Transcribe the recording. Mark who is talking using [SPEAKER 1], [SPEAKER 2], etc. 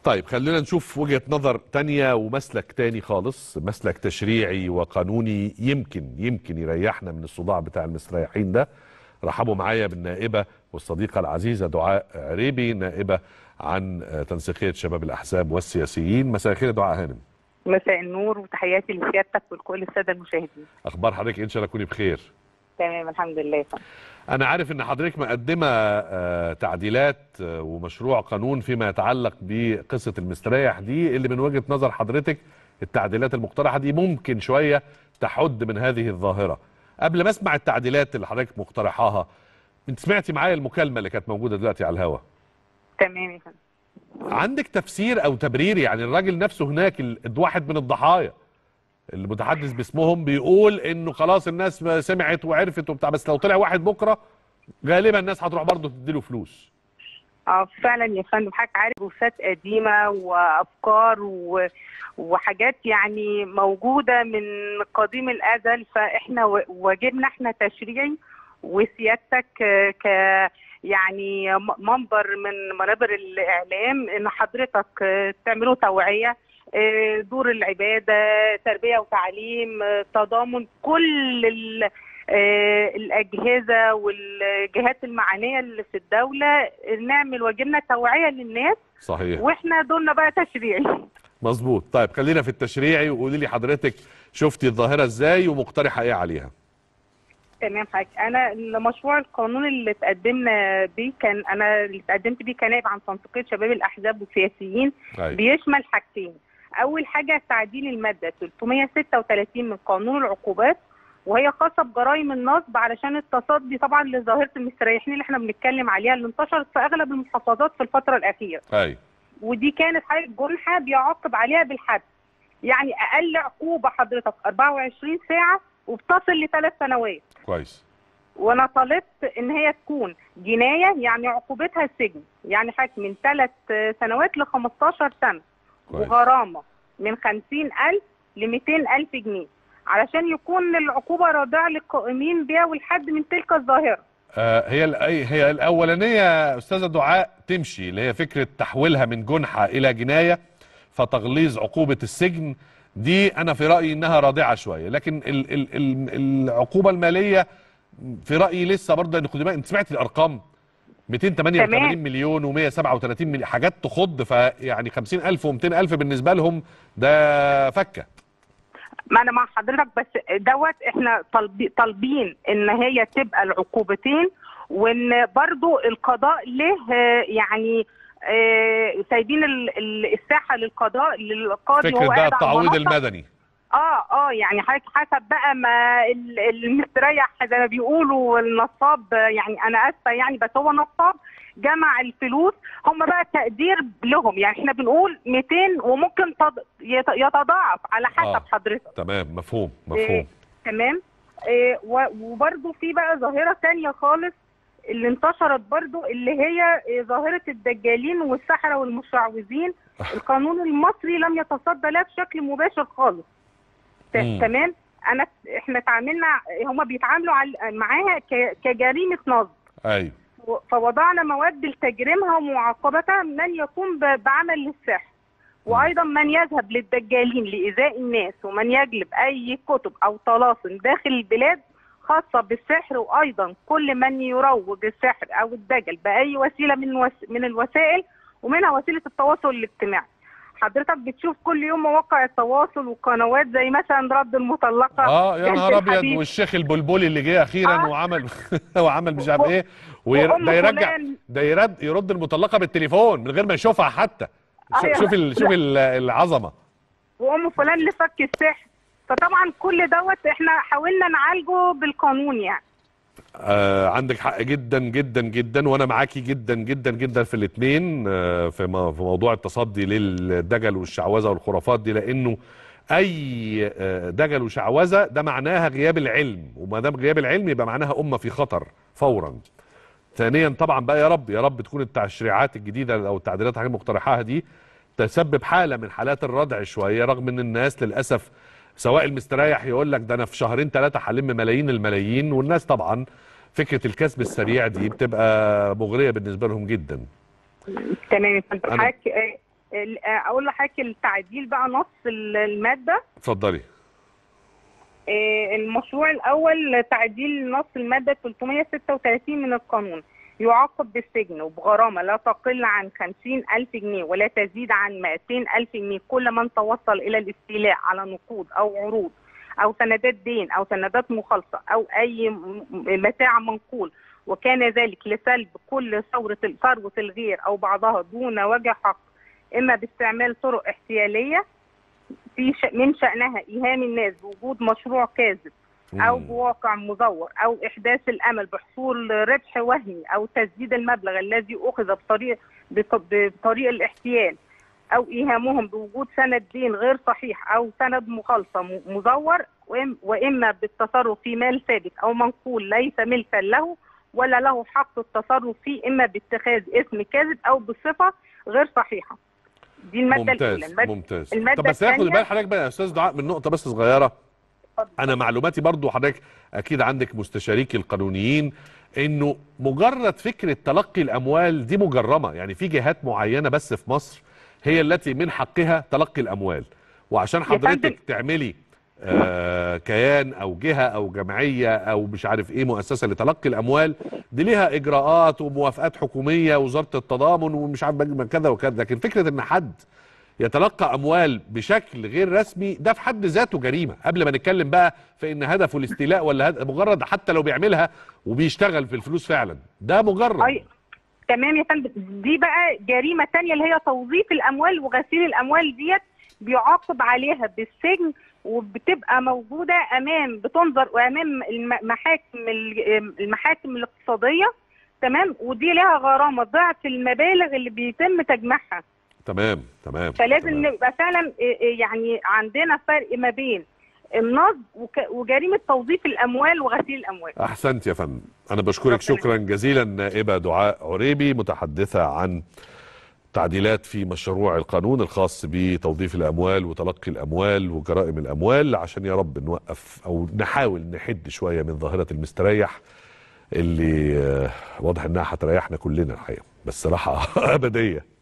[SPEAKER 1] طيب خلينا نشوف وجهة نظر تانية ومسلك تاني خالص مسلك تشريعي وقانوني يمكن يمكن يريحنا من الصداع بتاع المستريحين ده رحبوا معايا بالنائبة والصديقة العزيزة دعاء عريبي نائبة عن تنسيقية شباب الأحزاب والسياسيين مساء الخير يا دعاء هانم
[SPEAKER 2] مساء النور وتحياتي لسيادتك ولكل الساده المشاهدين
[SPEAKER 1] أخبار حضرتك إن شاء الله تكوني بخير
[SPEAKER 2] تمام الحمد لله فهم.
[SPEAKER 1] أنا عارف إن حضرتك مقدمة آه، تعديلات آه، ومشروع قانون فيما يتعلق بقصة المستريح دي اللي من وجهة نظر حضرتك التعديلات المقترحة دي ممكن شوية تحد من هذه الظاهرة قبل ما اسمع التعديلات اللي حضرتك مقترحاها انت سمعتي معايا المكالمة اللي كانت موجودة دلوقتي على الهوا
[SPEAKER 2] تمام يا فندم
[SPEAKER 1] عندك تفسير او تبرير يعني الراجل نفسه هناك ال- واحد من الضحايا المتحدث باسمهم بيقول انه خلاص الناس ما سمعت وعرفت وبتاع بس لو طلع واحد بكره غالبا الناس هتروح برضه تديله فلوس
[SPEAKER 2] اه فعلا يا فندم حضرتك عارف بوسات قديمه وافكار و... وحاجات يعني موجوده من قديم الازل فاحنا و- واجبنا احنا تشريعي وسيادتك آه، ك يعني م- منبر من منابر الاعلام ان حضرتك آه، تعملوا توعيه آه، دور العباده تربيه وتعليم آه، تضامن كل ال... آه، الاجهزه والجهات المعنيه اللي في الدوله نعمل واجبنا توعيه للناس
[SPEAKER 1] صحيح
[SPEAKER 2] واحنا دورنا بقى تشريعي
[SPEAKER 1] مظبوط طيب خلينا في التشريعي وقولي لي حضرتك شفتي الظاهره ازاي ومقترحه ايه عليها
[SPEAKER 2] تمام حضرتك انا المشروع القانون اللي تقدمنا بيه كان انا اللي تقدمت بيه كنائب عن تنسيقيه شباب الاحزاب والسياسيين
[SPEAKER 1] أيوة.
[SPEAKER 2] بيشمل حاجتين اول حاجه تعديل الماده 336 من قانون العقوبات وهي خاصه بجرائم النصب علشان التصدي طبعا لظاهره المستريحين اللي احنا بنتكلم عليها اللي انتشرت في اغلب المحافظات في الفتره الاخيره
[SPEAKER 1] ايوه
[SPEAKER 2] ودي كانت حاله جنحه بيعاقب عليها بالحبس يعني اقل عقوبه حضرتك 24 ساعه وبتصل لثلاث سنوات
[SPEAKER 1] كويس
[SPEAKER 2] وانا طالبت ان هي تكون جنايه يعني عقوبتها السجن يعني حاجه من ثلاث سنوات ل 15 سنه
[SPEAKER 1] كويس
[SPEAKER 2] وغرامه من 50000 ل 200000 جنيه علشان يكون العقوبه رادعه للقائمين بها والحد من تلك الظاهره
[SPEAKER 1] آه هي ال- هي الاولانيه يا استاذه دعاء تمشي اللي هي فكره تحويلها من جنحه الى جنايه فتغليظ عقوبه السجن دي انا في رايي انها رادعه شويه لكن ال ال ال العقوبه الماليه في رايي لسه برضه ان خدي بالك انت سمعتي الارقام 288
[SPEAKER 2] تمام.
[SPEAKER 1] مليون و137 مليون حاجات تخض فيعني 50000 و200000 بالنسبه لهم ده فكه
[SPEAKER 2] ما انا مع حضرتك بس دوت احنا طالبي- طالبين ان هي تبقى العقوبتين وان برضو القضاء له آه، يعني آه، سايبين ال- ال- الساحه للقضاء للقاضي
[SPEAKER 1] فكره
[SPEAKER 2] وهو
[SPEAKER 1] بقى
[SPEAKER 2] قاعد على
[SPEAKER 1] التعويض
[SPEAKER 2] المنصة.
[SPEAKER 1] المدني
[SPEAKER 2] اه اه يعني حضرتك حسب بقى ما ال- المستريح زي ما بيقولوا النصاب آه، يعني انا اسفه يعني بس هو نصاب جمع الفلوس هم بقى تقدير لهم يعني احنا بنقول 200 وممكن تض- يت- يتضاعف على حسب
[SPEAKER 1] آه.
[SPEAKER 2] حضرتك
[SPEAKER 1] تمام مفهوم
[SPEAKER 2] إيه،
[SPEAKER 1] مفهوم
[SPEAKER 2] تمام إيه و- وبرضو في بقى ظاهرة تانية خالص اللي انتشرت برضو اللي هي إيه، ظاهرة الدجالين والسحرة والمشعوذين القانون المصري لم يتصدى لها بشكل مباشر خالص ت-
[SPEAKER 1] مم.
[SPEAKER 2] تمام انا احنا تعاملنا هما بيتعاملوا على- معاها ك- كجريمة نصب
[SPEAKER 1] ايوه
[SPEAKER 2] و- فوضعنا مواد لتجريمها ومعاقبتها من يقوم ب- بعمل للسحر وايضا من يذهب للدجالين لايذاء الناس ومن يجلب اي كتب او طلاسم داخل البلاد خاصه بالسحر وايضا كل من يروج السحر او الدجل باي وسيله من وس... من الوسائل ومنها وسيله التواصل الاجتماعي حضرتك بتشوف كل يوم مواقع التواصل وقنوات زي مثلا رد المطلقه
[SPEAKER 1] اه يا
[SPEAKER 2] بنت
[SPEAKER 1] نهار ابيض
[SPEAKER 2] الحبيب.
[SPEAKER 1] والشيخ البلبلي اللي جه اخيرا
[SPEAKER 2] آه.
[SPEAKER 1] وعمل وعمل مش عارف
[SPEAKER 2] و-
[SPEAKER 1] ايه وير...
[SPEAKER 2] وأم
[SPEAKER 1] ده يرجع
[SPEAKER 2] فلان.
[SPEAKER 1] ده يرد يرد المطلقه بالتليفون من غير ما يشوفها حتى شو-
[SPEAKER 2] أيوة.
[SPEAKER 1] شوف ال... شوف ال- العظمه
[SPEAKER 2] وام فلان اللي فك السحر فطبعا كل دوت احنا حاولنا نعالجه بالقانون يعني
[SPEAKER 1] آه عندك حق جدا جدا جدا وانا معاكي جدا جدا جدا في الاثنين آه في, م... في موضوع التصدي للدجل والشعوذه والخرافات دي لانه اي آه، دجل وشعوذه ده معناها غياب العلم وما دام غياب العلم يبقى معناها امه في خطر فورا ثانيا طبعا بقى يا رب يا رب تكون التشريعات الجديده او التعديلات اللي مقترحاها دي تسبب حاله من حالات الردع شويه رغم ان الناس للاسف سواء المستريح يقول لك ده انا في شهرين ثلاثه هلم ملايين الملايين والناس طبعا فكره الكسب السريع دي بتبقى مغريه بالنسبه لهم جدا
[SPEAKER 2] تمام يا فندم
[SPEAKER 1] أنا-
[SPEAKER 2] حضرتك آه، ال- اقول لحضرتك التعديل بقى نص ال- الماده
[SPEAKER 1] اتفضلي
[SPEAKER 2] آه، المشروع الأول تعديل نص المادة 336 من القانون يعاقب بالسجن وبغرامة لا تقل عن 50 ألف جنيه ولا تزيد عن 200 ألف جنيه كل من توصل إلى الاستيلاء على نقود أو عروض أو سندات دين أو سندات مخالصة أو أي م- م- متاع منقول وكان ذلك لسلب كل ثورة ثروة الغير أو بعضها دون وجه حق إما باستعمال طرق احتيالية في ش... من شأنها إيهام الناس بوجود مشروع كاذب أو
[SPEAKER 1] مم.
[SPEAKER 2] بواقع مزور أو إحداث الأمل بحصول ربح وهمي أو تسديد المبلغ الذي أخذ بطريق بط- بطريق الاحتيال أو إيهامهم بوجود سند دين غير صحيح أو سند مخالصة م- مزور وإم- وإما بالتصرف في مال ثابت أو منقول ليس ملكا له ولا له حق التصرف فيه إما باتخاذ اسم كاذب أو بصفة غير صحيحة دي المادة الأولى
[SPEAKER 1] ممتاز
[SPEAKER 2] المادة
[SPEAKER 1] ممتاز
[SPEAKER 2] المادة
[SPEAKER 1] طب بس ياخد
[SPEAKER 2] الثانية-
[SPEAKER 1] بال حضرتك بقى يا استاذ دعاء من نقطه بس صغيره انا معلوماتي برضو حضرتك اكيد عندك مستشاريك القانونيين انه مجرد فكره تلقي الاموال دي مجرمه يعني في جهات معينه بس في مصر هي التي من حقها تلقي الاموال وعشان
[SPEAKER 2] فندم.
[SPEAKER 1] حضرتك تعملي آه كيان او جهه او جمعيه او مش عارف ايه مؤسسه لتلقي الاموال دي ليها اجراءات وموافقات حكوميه وزاره التضامن ومش عارف كذا وكذا لكن فكره ان حد يتلقى اموال بشكل غير رسمي ده في حد ذاته جريمه قبل ما نتكلم بقى في ان هدفه الاستيلاء ولا هد... مجرد حتى لو بيعملها وبيشتغل في الفلوس فعلا ده مجرد
[SPEAKER 2] أي تمام يا فندم دي بقى جريمه تانية اللي هي توظيف الاموال وغسيل الاموال ديت بيعاقب عليها بالسجن وبتبقى موجوده امام بتنظر وامام الم- محاكم ال- المحاكم الاقتصاديه تمام ودي لها غرامه ضعف المبالغ اللي بيتم تجميعها
[SPEAKER 1] تمام تمام
[SPEAKER 2] فلازم
[SPEAKER 1] تمام.
[SPEAKER 2] نبقى فعلا إيه إيه يعني عندنا فرق ما بين النصب وك- وجريمه توظيف الاموال وغسيل الاموال
[SPEAKER 1] احسنت يا فندم انا بشكرك
[SPEAKER 2] ربنا
[SPEAKER 1] شكرا جزيلا نائبه دعاء عريبي متحدثه عن تعديلات في مشروع القانون الخاص بتوظيف الاموال وتلقي الاموال وجرائم الاموال عشان يا رب نوقف او نحاول نحد شويه من ظاهره المستريح اللي آه، واضح انها هتريحنا كلنا الحقيقه بس راحه ابديه